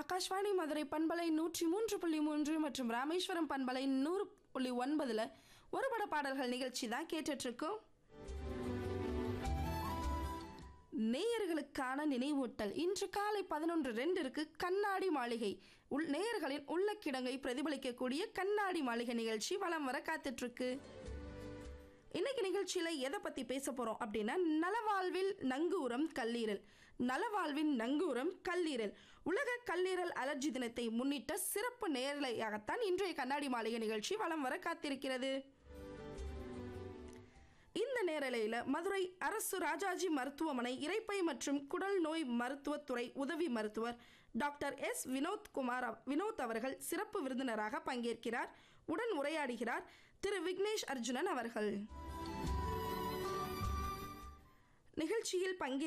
ஆகாஷ்வாணி மதுரை பண்பலை நூற்றி மூன்று புள்ளி மூன்று மற்றும் ராமேஸ்வரம் பண்பலை நூறு புள்ளி ஒன்பதுல ஒருபட பாடல்கள் நிகழ்ச்சி தான் கேட்டுட்டு இருக்கோம் நேயர்களுக்கான நினைவூட்டல் இன்று காலை பதினொன்று ரெண்டிற்கு கண்ணாடி மாளிகை உள் நேயர்களின் உள்ள கிடங்கை பிரதிபலிக்கக்கூடிய கண்ணாடி மாளிகை நிகழ்ச்சி வலம் வர காத்துட்டு இருக்கு இன்னைக்கு நிகழ்ச்சியில எதை பத்தி பேச போறோம் அப்படின்னா நலவாழ்வில் நங்கூரம் கல்லீரல் நலவாழ்வின் நங்கூரம் கல்லீரல் உலக கல்லீரல் அலர்ஜி தினத்தை முன்னிட்ட சிறப்பு நேரலையாகத்தான் இன்றைய கண்ணாடி மாளிகை நிகழ்ச்சி வலம் வர காத்திருக்கிறது இந்த நேரலையில மதுரை அரசு ராஜாஜி மருத்துவமனை இரைப்பை மற்றும் குடல் நோய் மருத்துவத்துறை உதவி மருத்துவர் டாக்டர் எஸ் வினோத் குமார் அவ- வினோத் அவர்கள் சிறப்பு விருந்தினராக பங்கேற்கிறார் உடன் உரையாடுகிறார் திரு விக்னேஷ் அர்ஜுனன் அவர்கள் நிகழ்ச்சியில் பங்கே